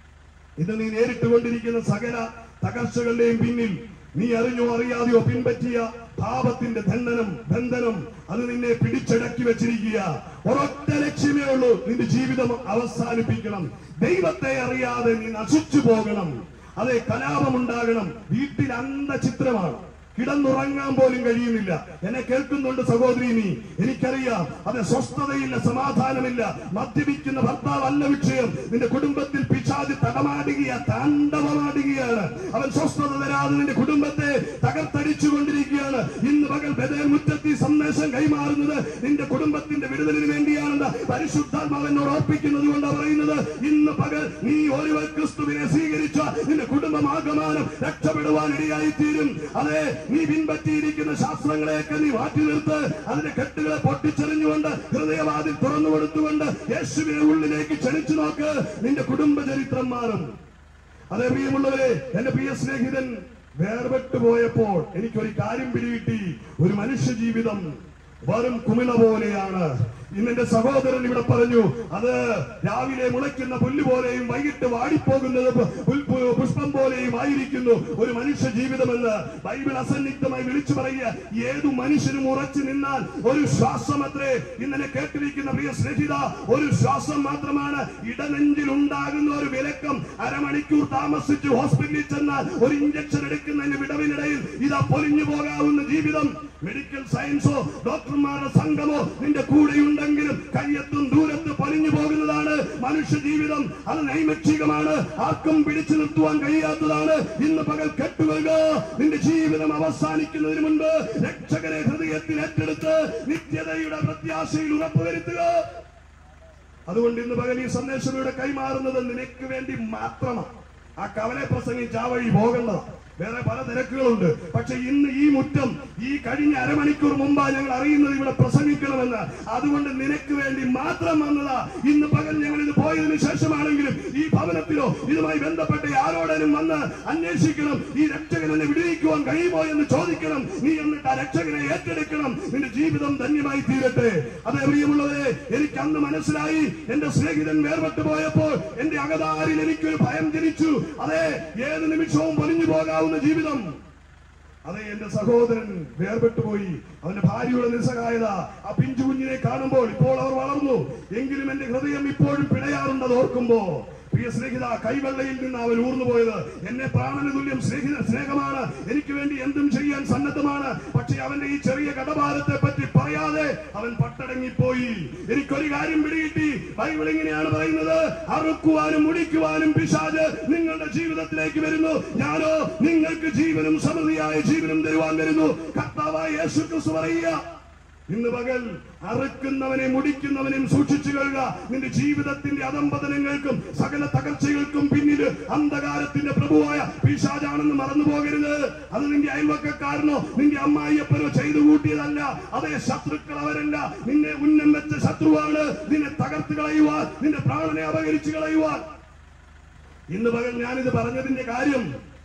ഇത് നീ നേരിട്ടുകൊണ്ടിരിക്കുന്ന സകല തകർച്ചകളുടെയും പിന്നിൽ നീ അറിഞ്ഞോ അറിയാതെയോ പിൻപറ്റിയ പാപത്തിന്റെ ബന്ധനം ബന്ധനം അത് നിന്നെ പിടിച്ചടക്കി വെച്ചിരിക്കുക ഒരൊറ്റ ലക്ഷ്യമേ ഉള്ളൂ നിന്റെ ജീവിതം അവസാനിപ്പിക്കണം ദൈവത്തെ അറിയാതെ നീ നശിച്ചു പോകണം അതെ കലാപമുണ്ടാകണം വീട്ടിൽ അന്ധ ചിത്രമാണ് കിടന്നുറങ്ങാൻ പോലും കഴിയുന്നില്ല എന്നെ കേൾക്കുന്നുണ്ട് സഹോദരി നീ എനിക്കറിയാം അത് സ്വസ്ഥതയില്ല സമാധാനമില്ല മദ്യപിക്കുന്ന ഭർത്താവ് അല്ല വിഷയം നിന്റെ കുടുംബത്തിൽ പിശാച് തടമാടുകയാ താണ്ഡവമാടുകയാണ് അവൻ സ്വസ്ഥത തരാതെ നിന്റെ കുടുംബത്തെ തകർത്തടിച്ചു കൊണ്ടിരിക്കുകയാണ് ഇന്ന് പകൽ ബദൽ മുറ്റത്തി സന്ദേശം കൈമാറുന്നത് നിന്റെ കുടുംബത്തിന്റെ വിടുതലിന് വേണ്ടിയാണെന്ന് പരിശുദ്ധാത്മാവെന്നോട് ഓർപ്പിക്കുന്നത് കൊണ്ട് പറയുന്നത് ഇന്ന് പകൽ നീ ഒരുവർ ക്രിസ്തുവിനെ സ്വീകരിച്ച നിന്റെ കുടുംബമാകമാനം രക്ഷപ്പെടുവാൻ ഇടയായി തീരും അതെ നീ പിൻപറ്റിയിരിക്കുന്ന ശാസ്ത്രങ്ങളെയൊക്കെ നീ മാറ്റി നിർത്ത് അതിന്റെ കെട്ടുകളെ പൊട്ടിച്ചെറിഞ്ഞുകൊണ്ട് ഹൃദയവാതിൽ തുറന്നു കൊടുത്തുകൊണ്ട് യേശുവിനെ ഉള്ളിലേക്ക് ക്ഷണിച്ചു നോക്ക് നിന്റെ കുടുംബ ചരിത്രം മാറും അതേ പ്രിയമുള്ളവരെ എന്റെ പ്രിയ സ്നേഹിതൻ വേർപെട്ടു പോയപ്പോൾ എനിക്കൊരു കാര്യം പിടികിട്ടി ഒരു മനുഷ്യ ജീവിതം വെറും കുമിള പോലെയാണ് ഇന്ന് എന്റെ സഹോദരൻ ഇവിടെ പറഞ്ഞു അത് രാവിലെ മുളയ്ക്കുന്ന പുല്ല് പോലെയും വൈകിട്ട് വാടിപ്പോകുന്നത് പു- പുൽ- പു- പുഷ്പം പോലെയും ആയിരിക്കുന്നു ഒരു മനുഷ്യ ജീവിതമെന്ന് ബൈബിൾ അസന്നിഗ്ധമായി വിളിച്ചു പറയുക ഏതു മനുഷ്യനും ഉറച്ചു നിന്നാൽ ഒരു ശ്വാസമത്രേ ഇന്നലെ കേട്ടിരിക്കുന്ന പ്രിയ സ്നേഹിത ഒരു ശ്വാസം മാത്രമാണ് ഇടനെഞ്ചിൽ ഉണ്ടാകുന്ന ഒരു വിലക്കം അരമണിക്കൂർ താമസിച്ച് ഹോസ്പിറ്റലിൽ ചെന്നാൽ ഒരു ഇഞ്ചക്ഷൻ എടുക്കുന്നതിന് വിടവിനിടയിൽ ഇതാ പൊലിഞ്ഞു പോകാവുന്ന ജീവിതം മെഡിക്കൽ സയൻസോ ഡോക്ടർമാരുടെ സംഘമോ നിന്റെ കൂടെയുണ്ടെങ്കിലും കയ്യെത്തും ദൂരത്ത് പൊലിഞ്ഞു പോകുന്നതാണ് മനുഷ്യ ജീവിതം അത് നൈമിഷികമാണ് ആർക്കും പിടിച്ചു നിർത്തുവാൻ കഴിയാത്തതാണ് ഇന്ന് പകൽ കെട്ടുകൊള്ളുക നിന്റെ ജീവിതം അവസാനിക്കുന്നതിന് മുൻപ് രക്ഷകരെ ഹൃദയത്തിൽ ഏറ്റെടുത്ത് നിത്യതയുടെ പ്രത്യാശയിൽ ഉറപ്പുവരുത്തുക അതുകൊണ്ട് ഇന്ന് പകൽ ഈ സന്ദേശം ഇവിടെ കൈമാറുന്നത് നിനക്ക് വേണ്ടി മാത്രമാണ് ആ കവലെ പ്രസംഗിച്ച് ആ വഴി പോകേണ്ടതാണ് വേറെ പല തിരക്കുകളുണ്ട് പക്ഷെ ഇന്ന് ഈ മുറ്റം ഈ കഴിഞ്ഞ അരമണിക്കൂർ മുമ്പാ ഞങ്ങൾ അറിയുന്നത് ഇവിടെ പ്രസംഗിക്കണമെന്ന് അതുകൊണ്ട് നിനക്ക് വേണ്ടി മാത്രം വന്നതാ ഇന്ന് പകൽ ഞങ്ങൾ ഇത് പോയതിനു ശേഷമാണെങ്കിലും ഈ ഭവനത്തിലോ ഇതുമായി ബന്ധപ്പെട്ട ആരോടേലും വന്ന് അന്വേഷിക്കണം ഈ രക്ഷകൻ എന്നെ വിടുവിക്കുവാൻ കഴിയുമോ എന്ന് ചോദിക്കണം നീ എന്നിട്ട് ആ രക്ഷകനെ ഏറ്റെടുക്കണം നിന്റെ ജീവിതം ധന്യമായി തീരട്ടെ അതേ പ്രിയമുള്ളവരെ എനിക്ക് അന്ന് മനസ്സിലായി എന്റെ സ്നേഹിതൻ വേർപെട്ടു പോയപ്പോൾ എന്റെ അകതാരിൽ എനിക്കൊരു ഭയം ജനിച്ചു അതെ ഏത് നിമിഷവും പൊലിഞ്ഞു പോകാവുന്ന ജീവിതം അതെ എന്റെ സഹോദരൻ വേർപെട്ടു പോയി അവന്റെ ഭാര്യയുടെ നിസ്സഹായത ആ പിഞ്ചു കുഞ്ഞിനെ കാണുമ്പോൾ ഇപ്പോൾ അവർ വളർന്നു എങ്കിലും എന്റെ ഹൃദയം ഇപ്പോഴും പിടയാറുണ്ട് അത് ഓർക്കുമ്പോ പ്രിയ സ്നേഹിത കൈവെള്ളയിൽ നിന്ന് അവൻ ഊർന്നു പോയത് എന്നെ പ്രാണന തുല്യം സ്നേഹിത സ്നേഹമാണ് എനിക്ക് വേണ്ടി എന്തും ചെയ്യാൻ സന്നദ്ധമാണ് പക്ഷെ അവന്റെ ഈ ചെറിയ കടഭാരത്തെ പറ്റി പറയാതെ അവൻ പട്ടടങ്ങിപ്പോയി എനിക്കൊരു കാര്യം പിടികിട്ടി ബൈബിൾ ഇങ്ങനെയാണ് പറയുന്നത് അറുക്കുവാനും മുടിക്കുവാനും പിശാജ് നിങ്ങളുടെ ജീവിതത്തിലേക്ക് വരുന്നു ഞാനോ നിങ്ങൾക്ക് ജീവനും സമൃദ്ധിയായ ജീവനും തരുവാൻ വരുന്നു കർത്താവായ യേശു ക്രിസ്തു പറയുക ഇന്ന് പകൽ അറുക്കുന്നവനെ മുടിക്കുന്നവനെയും സൂക്ഷിച്ചു കൊള്ളുക നിന്റെ ജീവിതത്തിന്റെ അധംപതനങ്ങൾക്കും സകല തകർച്ചകൾക്കും പിന്നിൽ അന്ധകാരത്തിന്റെ പ്രഭുവായ പിശാചാണെന്ന് മറന്നു പോകരുത് അത് നിന്റെ അയൽവക്കക്കാരനോ നിന്റെ അമ്മായിയപ്പനോ ചെയ്തു കൂട്ടിയതല്ല അതേ ശത്രുക്കൾ അവരല്ല നിന്നെ ഉന്നം വെച്ച ശത്രുവാണ് നിന്നെ തകർത്ത് കളയുവാൻ നിന്റെ പ്രാണനെ അപകരിച്ചു കളയുവാൻ ഇന്ന് പകൽ ഞാനിത് പറഞ്ഞതിന്റെ കാര്യം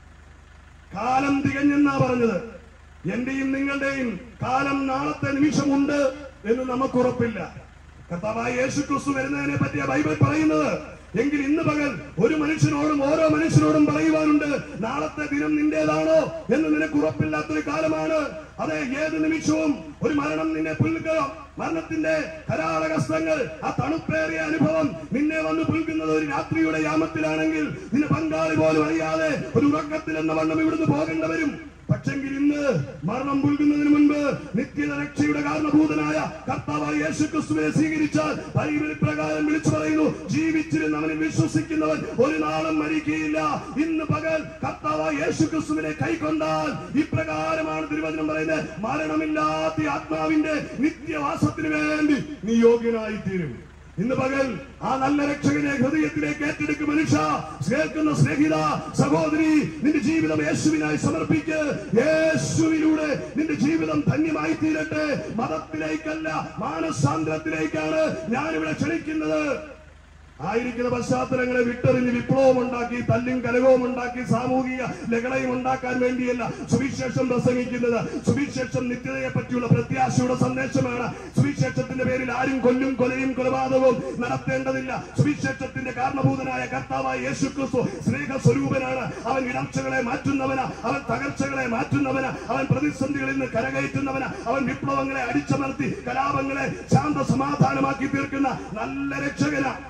കാലം തികഞ്ഞെന്നാ പറഞ്ഞത് എന്റെയും നിങ്ങളുടെയും കാലം നാളത്തെ നിമിഷമുണ്ട് എന്ന് നമുക്ക് ഉറപ്പില്ല കർത്താവായ യേശു ക്രിസ്തു വരുന്നതിനെ പറ്റിയ ബൈബിൾ പറയുന്നത് എങ്കിൽ ഇന്ന് പകൽ ഒരു മനുഷ്യനോടും ഓരോ മനുഷ്യനോടും പറയുവാനുണ്ട് നാളത്തെ ദിനം നിന്റേതാണോ എന്ന് നിനക്ക് ഉറപ്പില്ലാത്തൊരു കാലമാണ് അതെ ഏത് നിമിഷവും ഒരു മരണം നിന്നെ പുൽക്കുക മരണത്തിന്റെ കരാളകസ്തങ്ങൾ ആ തണുപ്പേറിയ അനുഭവം നിന്നെ വന്ന് പുൽകുന്നത് ഒരു രാത്രിയുടെ യാമത്തിലാണെങ്കിൽ നിന്റെ പങ്കാളി പോലും അറിയാതെ ഒരു ഉറക്കത്തിൽ എന്ന വണ്ണം ഇവിടുന്ന് പോകേണ്ട വരും പക്ഷെങ്കിൽ ഇന്ന് മരണം പുൽകുന്നതിന് മുൻപ് നിത്യത രക്ഷയുടെ കാരണഭൂതനായ കർത്താവായ യേശു ക്രിസ്തുവിനെ സ്വീകരിച്ചാൽ ബൈബിൾ പ്രകാരം വിളിച്ചു പറയുന്നു ജീവിച്ചിരുന്ന് അവനെ വിശ്വസിക്കുന്നവൻ ഒരു നാളും മരിക്കുകയില്ല ഇന്ന് പകൽ കർത്താവായ യേശു ക്രിസ്തുവിനെ കൈക്കൊണ്ടാൽ ഇപ്രകാരമാണ് തിരുവചനം പറയുന്നത് മരണമില്ലാത്ത ആത്മാവിന്റെ നിത്യവാസത്തിന് വേണ്ടി നീ യോഗ്യനായി തീരും ഇന്ന് പകൽ ആ നല്ല രക്ഷകനെ ഹൃദയത്തിലേക്ക് ഏറ്റെടുക്കും മനുഷ്യ കേൾക്കുന്ന സ്നേഹിത സഹോദരി നിന്റെ ജീവിതം യേശുവിനായി സമർപ്പിക്ക് യേശുവിലൂടെ നിന്റെ ജീവിതം ധന്യമായി തീരട്ടെ മതത്തിലേക്കല്ല മാനസാന്തരത്തിലേക്കാണ് ഞാനിവിടെ ക്ഷണിക്കുന്നത് ആയിരിക്കുന്ന പശ്ചാത്തലങ്ങളെ വിട്ടെറിഞ്ഞ് വിപ്ലവം ഉണ്ടാക്കി തല്ലും കലകവും ഉണ്ടാക്കി സാമൂഹിക ലഹളയും ഉണ്ടാക്കാൻ വേണ്ടിയല്ല സുവിശേഷം പ്രസംഗിക്കുന്നത് സുവിശേഷം നിത്യതയെ പറ്റിയുള്ള പ്രത്യാശയുടെ സന്ദേശമാണ് സുവിശേഷത്തിന്റെ പേരിൽ ആരും കൊല്ലും കൊലയും കൊലപാതകവും നടത്തേണ്ടതില്ല സുവിശേഷത്തിന്റെ കാരണഭൂതനായ കർത്താവായ യേശു ക്രിസ്തു സ്നേഹ സ്വരൂപനാണ് അവൻ ഇടർച്ചകളെ മാറ്റുന്നവന് അവൻ തകർച്ചകളെ മാറ്റുന്നവന് അവൻ പ്രതിസന്ധികളിൽ നിന്ന് കരകയറ്റുന്നവന് അവൻ വിപ്ലവങ്ങളെ അടിച്ചമർത്തി കലാപങ്ങളെ ശാന്ത സമാധാനമാക്കി തീർക്കുന്ന നല്ല രക്ഷകനാണ്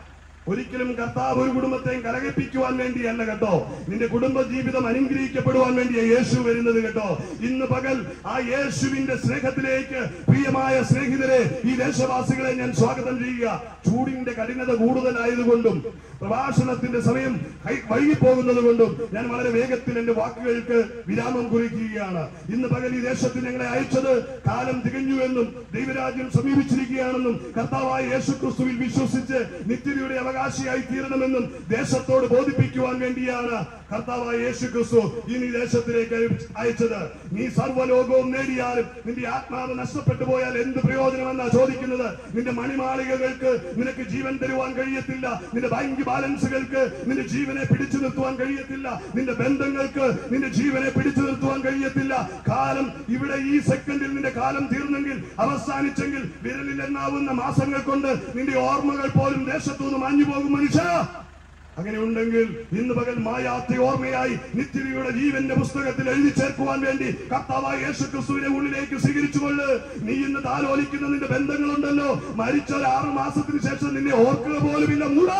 ഒരിക്കലും കർത്താവ് ഒരു കുടുംബത്തെയും കലകിപ്പിക്കുവാൻ വേണ്ടിയല്ല കേട്ടോ നിന്റെ കുടുംബ ജീവിതം അനുഗ്രഹിക്കപ്പെടുവാൻ വേണ്ടിയ യേശു വരുന്നത് കേട്ടോ ഇന്ന് പകൽ ആ യേശുവിന്റെ സ്നേഹത്തിലേക്ക് പ്രിയമായ സ്നേഹിതരെ ഈ ദേശവാസികളെ ഞാൻ സ്വാഗതം ചെയ്യുക ചൂടിന്റെ കഠിനത കൂടുതലായതുകൊണ്ടും പ്രഭാഷണത്തിന്റെ സമയം കൈ- വൈകിപ്പോകുന്നത് കൊണ്ടും ഞാൻ വളരെ വേഗത്തിൽ എന്റെ വാക്കുകൾക്ക് വിരാമം കുറിക്കുകയാണ് ഇന്ന് പകൽ ഈ ദേശത്ത് ഞങ്ങളെ അയച്ചത് കാലം തികഞ്ഞുവെന്നും ദൈവരാജ്യം സമീപിച്ചിരിക്കുകയാണെന്നും കർത്താവായ യേശു ക്രിസ്തുവിൽ വിശ്വസിച്ച് നിത്യതയുടെ അവകാശിയായി തീരണമെന്നും ദേശത്തോട് ബോധിപ്പിക്കുവാൻ വേണ്ടിയാണ് കർത്താവായ യേശു ക്രിസ്തു ഇനി ദേശത്തിലേക്ക് അയച്ചത് നീ സർവ്വലോകവും നേടിയാലും നിന്റെ ആത്മാവ് നഷ്ടപ്പെട്ടു പോയാൽ എന്ത് പ്രയോജനമെന്നാ ചോദിക്കുന്നത് നിന്റെ മണിമാളികകൾക്ക് നിനക്ക് ജീവൻ തരുവാൻ കഴിയത്തില്ല നിന്റെ ബാങ്ക് ബാലൻസുകൾക്ക് നിന്റെ ജീവനെ പിടിച്ചു നിർത്തുവാൻ കഴിയത്തില്ല നിന്റെ ബന്ധങ്ങൾക്ക് നിന്റെ ജീവനെ പിടിച്ചു നിർത്തുവാൻ കഴിയത്തില്ല കാലം ഇവിടെ ഈ സെക്കൻഡിൽ നിന്റെ കാലം തീർന്നെങ്കിൽ അവസാനിച്ചെങ്കിൽ വിരലിൽ എണ്ണാവുന്ന മാസങ്ങൾ കൊണ്ട് നിന്റെ ഓർമ്മകൾ പോലും ദേശത്തുനിന്ന് മാഞ്ഞു പോകും മനുഷ്യ അങ്ങനെ ഉണ്ടെങ്കിൽ ഇന്ന് പകൽ മായാത്ത ഓർമ്മയായി നിത്യതയുടെ ജീവന്റെ പുസ്തകത്തിൽ എഴുതി ചേർക്കുവാൻ വേണ്ടി കർത്താവായ യേശു ക്രിസ്തുവിനെ ഉള്ളിലേക്ക് സ്വീകരിച്ചുകൊണ്ട് നീ ഇന്ന് താലോലിക്കുന്ന നിന്റെ ബന്ധങ്ങളുണ്ടല്ലോ മരിച്ച ഒരു ആറ് മാസത്തിന് ശേഷം നിന്നെ ഓർക്കുക പോലുമില്ല മൂടാ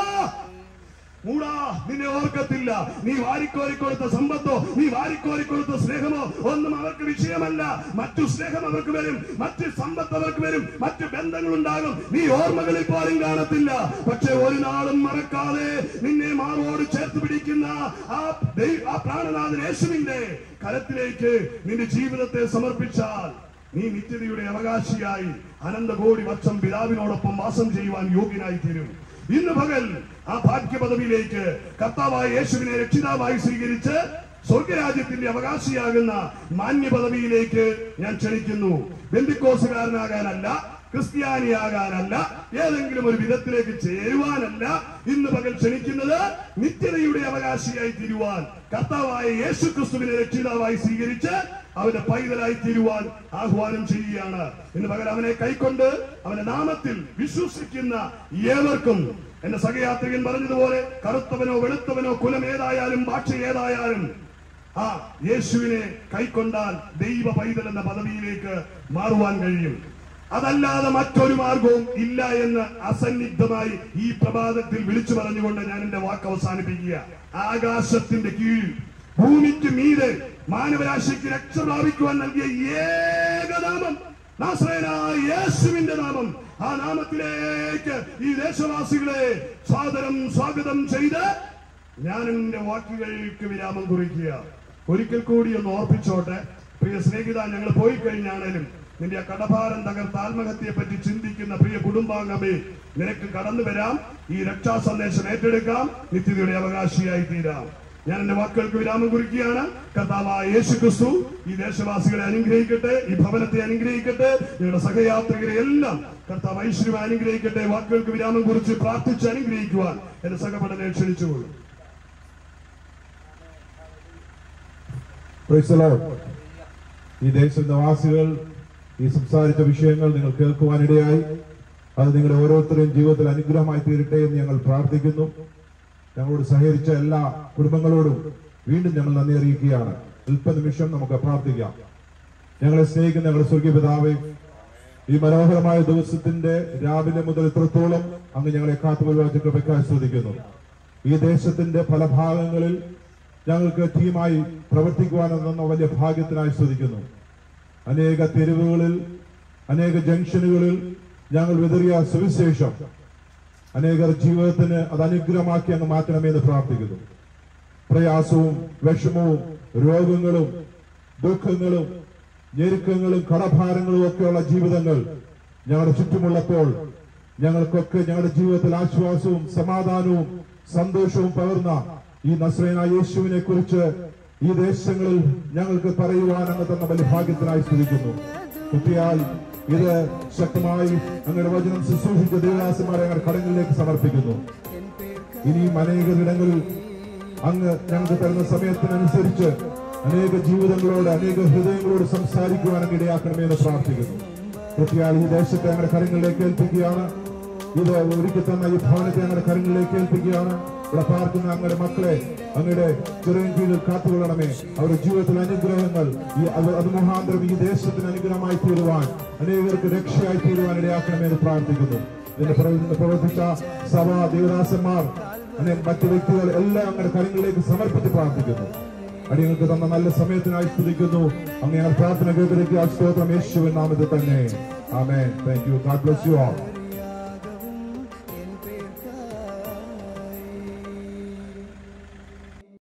മൂടാ നിന്നെ ഓർക്കത്തില്ല നീ വാരിക്കോരി കൊടുത്ത സമ്പത്തോ നീ വാരിക്കോരി കൊടുത്ത സ്നേഹമോ ഒന്നും അവർക്ക് വിഷയമല്ല മറ്റു സ്നേഹം അവർക്ക് വരും മറ്റു സമ്പത്ത് അവർക്ക് വരും മറ്റു ബന്ധങ്ങൾ ഉണ്ടാകും നീ ഓർമ്മകളിൽ പോലും കാണത്തില്ല പക്ഷെ ഒരു നാളും മറക്കാതെ നിന്നെ മാറോട് ചേർത്ത് പിടിക്കുന്ന ആ ദൈ- ആ പ്രാണനാഥൻ യേശുവിന്റെ കരത്തിലേക്ക് നിന്റെ ജീവിതത്തെ സമർപ്പിച്ചാൽ നീ നിത്യതയുടെ അവകാശിയായി അനന്തകോടി വർഷം പിതാവിനോടൊപ്പം വാസം ചെയ്യുവാൻ യോഗ്യനായി തീരും ഇന്ന് പകൽ ആ ഭാഗ്യ പദവിയിലേക്ക് കർത്താവായ യേശുവിനെ രക്ഷിതാവായി സ്വീകരിച്ച് സ്വർഗരാജ്യത്തിന്റെ അവകാശിയാകുന്ന മാന്യ പദവിയിലേക്ക് ഞാൻ ക്ഷണിക്കുന്നു ബന്ധുക്കോസുകാരനാകാനല്ല ക്രിസ്ത്യാനിയാകാനല്ല ഏതെങ്കിലും ഒരു വിധത്തിലേക്ക് ചേരുവാനല്ല ഇന്ന് പകൽ ക്ഷണിക്കുന്നത് നിത്യതയുടെ അവകാശിയായി തീരുവാൻ കർത്താവായ യേശു ക്രിസ്തുവിനെ രക്ഷിതാവായി സ്വീകരിച്ച് അവന്റെ പൈതലായി തീരുവാൻ ആഹ്വാനം ചെയ്യുകയാണ് ഇന്ന് പകൽ അവനെ കൈക്കൊണ്ട് അവന്റെ നാമത്തിൽ വിശ്വസിക്കുന്ന ഏവർക്കും എന്റെ സഹയാത്രികൻ പറഞ്ഞതുപോലെ കറുത്തവനോ വെളുത്തവനോ കുലം ഏതായാലും ഭാഷ ഏതായാലും ആ യേശുവിനെ കൈക്കൊണ്ടാൽ ദൈവ പൈതൽ എന്ന പദവിയിലേക്ക് മാറുവാൻ കഴിയും അതല്ലാതെ മറ്റൊരു മാർഗവും ഇല്ല എന്ന് അസന്നിഗ്ധമായി ഈ പ്രഭാതത്തിൽ വിളിച്ചു പറഞ്ഞുകൊണ്ട് ഞാൻ എന്റെ വാക്ക് അവസാനിപ്പിക്കുക ആകാശത്തിന്റെ കീഴിൽ ഭൂമിക്ക് മീതെ മാനവരാശിക്ക് രക്ഷ പ്രാപിക്കുവാൻ നൽകിയ ഏകനാമം നാസ്രയനായ യേശുവിന്റെ നാമം ആ നാമത്തിലേക്ക് ഈ ദേശവാസികളെ സ്വാതരം സ്വാഗതം ചെയ്ത് ഞാൻ എന്റെ വാക്കുകൾക്ക് വിരാമം കുറിക്കുക ഒരിക്കൽ കൂടി ഒന്ന് ഓർപ്പിച്ചോട്ടെ പ്രിയ സ്നേഹിത ഞങ്ങൾ പോയി കഴിഞ്ഞാണേലും നിന്റെ ആ കടഭാരം തകർത്ത ആത്മഹത്യയെ പറ്റി ചിന്തിക്കുന്ന പ്രിയ കുടുംബാംഗമേ നിനക്ക് കടന്നു വരാം ഈ രക്ഷാ സന്ദേശം ഏറ്റെടുക്കാം നിത്യതയുടെ അവകാശിയായി തീരാം ഞാൻ എന്റെ വാക്കുകൾക്ക് വിരാമം കുറിക്കുകയാണ് കർത്താവായ യേശു ക്രിസ്തു ഈ ദേശവാസികളെ അനുഗ്രഹിക്കട്ടെ ഈ ഭവനത്തെ അനുഗ്രഹിക്കട്ടെ ഞങ്ങളുടെ സഹയാത്രികരെ എല്ലാം കർത്താവ് ഐശ്വര്യം അനുഗ്രഹിക്കട്ടെ വാക്കുകൾക്ക് വിരാമം കുറിച്ച് പ്രാർത്ഥിച്ച് അനുഗ്രഹിക്കുവാൻ എന്റെ സഹപഠനെ ക്ഷണിച്ചുകൊള്ളു Praise the Lord. ഈ ദേശനിവാസികൾ ഈ സംസാരിച്ച വിഷയങ്ങൾ നിങ്ങൾ കേൾക്കുവാനിടയായി അത് നിങ്ങളുടെ ഓരോരുത്തരുടെയും ജീവിതത്തിൽ അനുഗ്രഹമായി തീരട്ടെ എന്ന് ഞങ്ങൾ പ്രാർത്ഥിക്കുന്നു ഞങ്ങളോട് സഹകരിച്ച എല്ലാ കുടുംബങ്ങളോടും വീണ്ടും ഞങ്ങൾ നന്ദി അറിയിക്കുകയാണ് അല്പനിമിഷം നമുക്ക് പ്രാർത്ഥിക്കാം ഞങ്ങളെ സ്നേഹിക്കുന്ന ഞങ്ങളുടെ സ്വർഗീയ പിതാവേ ഈ മനോഹരമായ ദിവസത്തിന്റെ രാവിലെ മുതൽ ഇത്രത്തോളം അങ്ങ് ഞങ്ങളെ കാത്തുപരിപാലിച്ച കൃപയ്ക്കായി ശ്രദ്ധിക്കുന്നു ഈ ദേശത്തിന്റെ പല ഭാഗങ്ങളിൽ ഞങ്ങൾക്ക് ടീമായി പ്രവർത്തിക്കുവാനെന്ന വലിയ ഭാഗ്യത്തിനായി ശ്രദ്ധിക്കുന്നു അനേക തെരുവുകളിൽ അനേക ജംഗ്ഷനുകളിൽ ഞങ്ങൾ വിതറിയ സുവിശേഷം അനേകർ ജീവിതത്തിന് അത് അനുഗ്രഹമാക്കി അങ്ങ് മാറ്റണമെന്ന് പ്രാർത്ഥിക്കുന്നു പ്രയാസവും വിഷമവും രോഗങ്ങളും ദുഃഖങ്ങളും ഞെരുക്കങ്ങളും കടഭാരങ്ങളും ഒക്കെയുള്ള ജീവിതങ്ങൾ ഞങ്ങളുടെ ചുറ്റുമുള്ളപ്പോൾ ഞങ്ങൾക്കൊക്കെ ഞങ്ങളുടെ ജീവിതത്തിൽ ആശ്വാസവും സമാധാനവും സന്തോഷവും പകർന്ന ഈ നസ്രേന യേശുവിനെ കുറിച്ച് ഈ ദേശങ്ങളിൽ ഞങ്ങൾക്ക് പറയുവാൻ അങ്ങ് തന്ന വലിയ ഭാഗ്യത്തിനായി സ്തുതിക്കുന്നു കുട്ടിയാൽ ഇത് ശക്തമായി അങ്ങയുടെ വചനം ശുശ്രൂഷിച്ച ദേവദാസന്മാരെ ഞങ്ങളുടെ കടങ്ങളിലേക്ക് സമർപ്പിക്കുന്നു ഇനിയും അനേകരിടങ്ങളിൽ അങ്ങ് ഞങ്ങൾക്ക് തരുന്ന സമയത്തിനനുസരിച്ച് അനേക ജീവിതങ്ങളോട് അനേക ഹൃദയങ്ങളോട് സംസാരിക്കുവാൻ അങ്ങ് ഇടയാക്കണമെന്ന് പ്രാർത്ഥിക്കുന്നു കൃത്യമായി ഈ ദേശത്തെ ഞങ്ങളുടെ കരങ്ങളിലേക്ക് ഏൽപ്പിക്കുകയാണ് ഇത് ഒരുക്കി തന്ന ഈ ഭവനത്തെ ഞങ്ങളുടെ കരങ്ങളിലേക്ക് ഏൽപ്പിക്കുകയാണ് ഇവിടെ പാർക്കുന്ന അങ്ങയുടെ മക്കളെ അങ്ങയുടെ ചെറിയ കീഴിൽ കാത്തുകൊള്ളണമേ അവരുടെ ജീവിതത്തിൽ അനുഗ്രഹങ്ങൾ ഈ അത് അത് മുഖാന്തരം ഈ ദേശത്തിന് അനുഗ്രഹമായി തീരുവാൻ അനേകർക്ക് രക്ഷയായി തീരുവാൻ ഇടയാക്കണമെന്ന് പ്രാർത്ഥിക്കുന്നു ഇതിന്റെ പുറകിൽ നിന്ന് പ്രവർത്തിച്ച സഭ ദേവദാസന്മാർ അങ്ങനെ മറ്റു വ്യക്തികൾ എല്ലാം അങ്ങയുടെ കരങ്ങളിലേക്ക് സമർപ്പിച്ച് പ്രാർത്ഥിക്കുന്നു അടിയങ്ങൾക്ക് തന്ന നല്ല സമയത്തിനായി സ്തുതിക്കുന്നു അങ്ങ് ഞങ്ങൾ പ്രാർത്ഥന കേൾക്കിലേക്ക് ആ സ്തോത്രം യേശുവിൻ നാമത്തിൽ തന്നെ amen thank you God bless you all